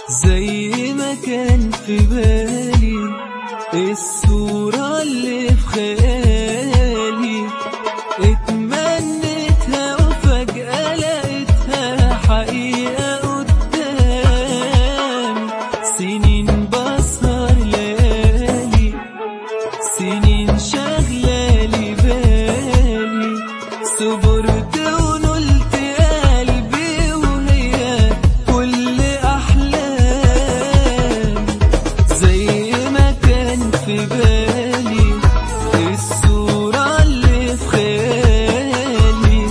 زي ما كان في بالي الصورة اللي في خيالي اتمنيتها وفجأة لقيتها حقيقة قدامي سنين بسهر ليالي سنين شغلالي بالي صبرت ونلت قلبي وهي كل أحلامي زي ما كان في بالي الصورة اللي في خيالي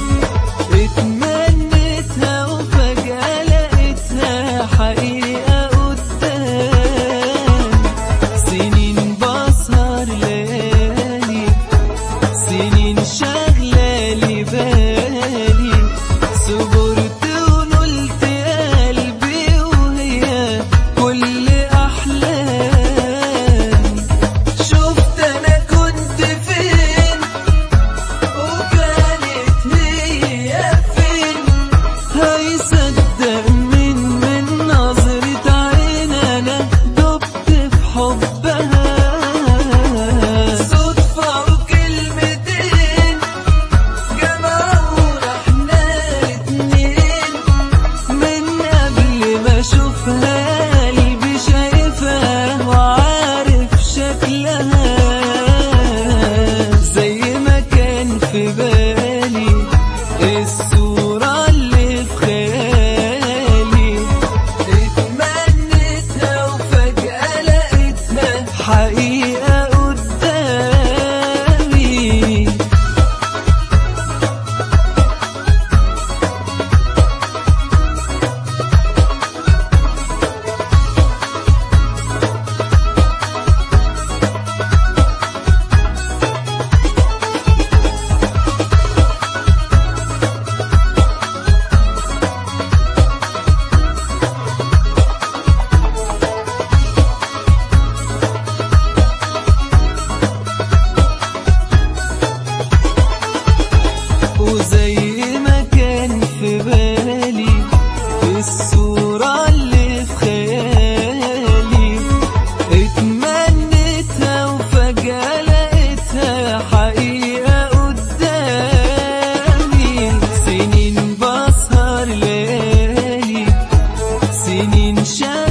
اتمنيتها وفجأة لقيتها حقيقة قدامي سنين بسهر ليالي سنين شغلالي بالي صبرت ونلت قلبي وهي كل أحلامي شفت أنا كنت فين وكانت هي فين هيصدق من من نظرة عين أنا دبت في حبها صدفة وكلمتين جمعونا احنا الاتنين من قبل ما اشوفها قلبي شايفها وعارف شكلها زي ما كان في بالي الصورة اللي في خيالي اتمنيتها وفجأة لقيتها حقيقة قدامي وزي ما كان في بالي الصورة اللي في خيالي اتمنيتها وفجأة لقيتها حقيقة قدامي سنين بسهر ليالي سنين شغالي